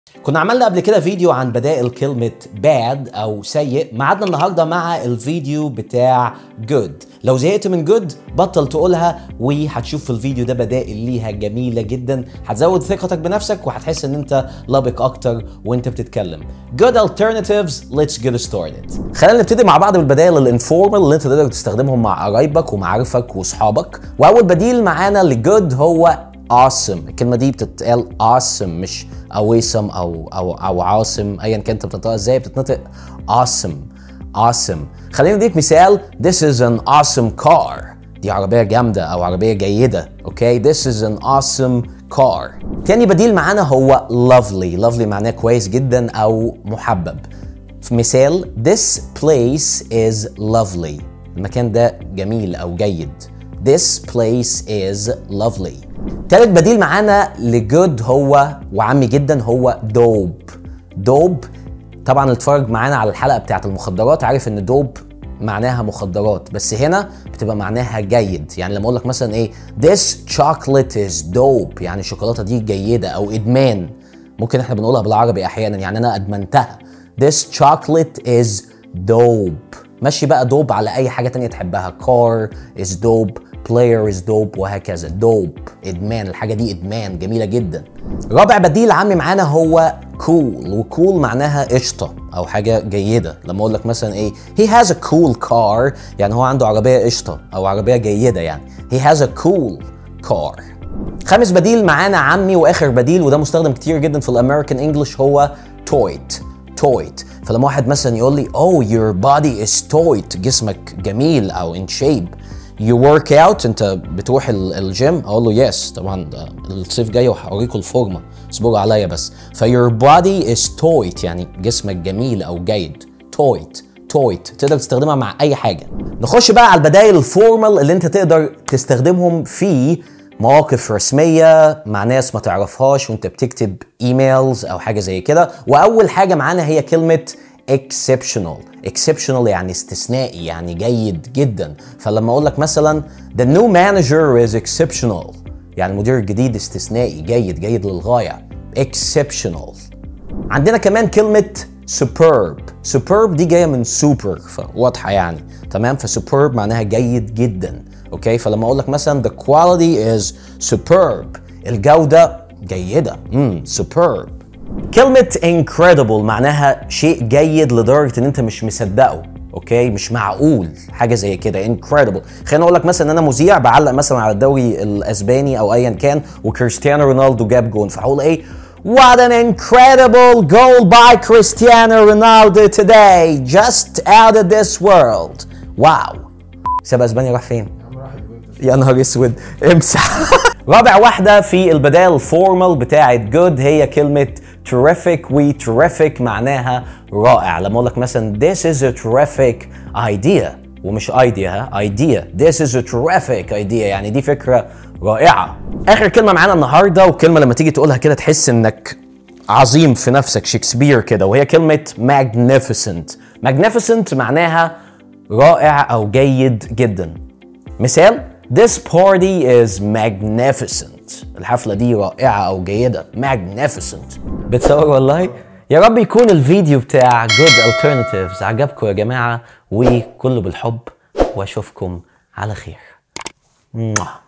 كنا عملنا قبل كده فيديو عن بدائل كلمة bad أو سيء معادنا النهاردة مع الفيديو بتاع good لو زهقت من good بطل تقولها وهتشوف في الفيديو ده بدائل ليها جميلة جدا هتزود ثقتك بنفسك وهتحس ان انت لابق اكتر وانت بتتكلم good alternatives let's get started خلينا نبتدي مع بعض بالبدائل الانفورمال اللي انت تقدر تستخدمهم مع قرايبك ومعارفك واصحابك واول بديل معانا لجود هو awesome الكلمه دي بتتقال awesome مش اويسم او او او عاصم ايا كان انت بتنطقها ازاي بتتنطق awesome awesome خلينا نديك مثال this is an awesome car دي عربيه جامده او عربيه جيده اوكي this is an awesome car تاني بديل معانا هو lovely lovely معناه كويس جدا او محبب في مثال this place is lovely المكان ده جميل او جيد This place is lovely. تالت بديل معانا لجود هو وعمي جدا هو دوب. دوب طبعا اللي اتفرج معانا على الحلقه بتاعت المخدرات عارف ان دوب معناها مخدرات بس هنا بتبقى معناها جيد يعني لما اقول لك مثلا ايه this chocolate is dope يعني الشوكولاته دي جيده او ادمان ممكن احنا بنقولها بالعربي احيانا يعني انا ادمنتها this chocolate is dope مشي بقى دوب على اي حاجه تانية تحبها car is dope player is dope وهكذا دوب ادمان الحاجه دي ادمان جميله جدا رابع بديل عمي معانا هو cool وكول معناها قشطه او حاجه جيده لما اقول لك مثلا ايه he has a cool car يعني هو عنده عربيه قشطه او عربيه جيده يعني he has a cool car خامس بديل معانا عمي واخر بديل وده مستخدم كتير جدا في الامريكان انجلش هو تويت تويت فلما واحد مثلا يقول لي oh your body is toit جسمك جميل او in shape you work out انت بتروح الجيم اقول له يس طبعا الصيف جاي وهوريكم الفورمه اصبروا عليا بس ف your body is toit يعني جسمك جميل او جيد تويت تويت تقدر تستخدمها مع اي حاجه نخش بقى على البدائل الفورمال اللي انت تقدر تستخدمهم في مواقف رسمية مع ناس ما تعرفهاش وانت بتكتب ايميلز او حاجة زي كده واول حاجة معانا هي كلمة exceptional exceptional يعني استثنائي يعني جيد جدا فلما اقول لك مثلا the new manager is exceptional يعني المدير الجديد استثنائي جيد جيد للغاية exceptional عندنا كمان كلمة superb superb دي جاية من super فواضحة يعني تمام فsuperb معناها جيد جدا اوكي فلما اقول لك مثلا the quality is superb الجودة جيدة امم superb كلمة incredible معناها شيء جيد لدرجة ان انت مش مصدقه اوكي مش معقول حاجه زي كده incredible خليني اقول لك مثلا ان انا مذيع بعلق مثلا على الدوري الاسباني او ايا كان وكريستيانو رونالدو جاب جون فهقول ايه What an incredible goal by Cristiano Ronaldo today just out of this world واو ساب اسبانيا راح فين؟ يا نهار اسود امسح رابع واحدة في البدائل الفورمال بتاعت جود هي كلمة terrific و terrific معناها رائع لما اقول لك مثلا this is a terrific idea ومش idea ها idea this is a terrific idea يعني دي فكرة رائعة آخر كلمة معانا النهاردة وكلمة لما تيجي تقولها كده تحس إنك عظيم في نفسك شكسبير كده وهي كلمة magnificent magnificent معناها رائع أو جيد جدا مثال This party is magnificent. الحفلة دي رائعة أو جيدة. Magnificent. بتصور والله؟ يا رب يكون الفيديو بتاع Good Alternatives عجبكم يا جماعة وكله بالحب وأشوفكم على خير.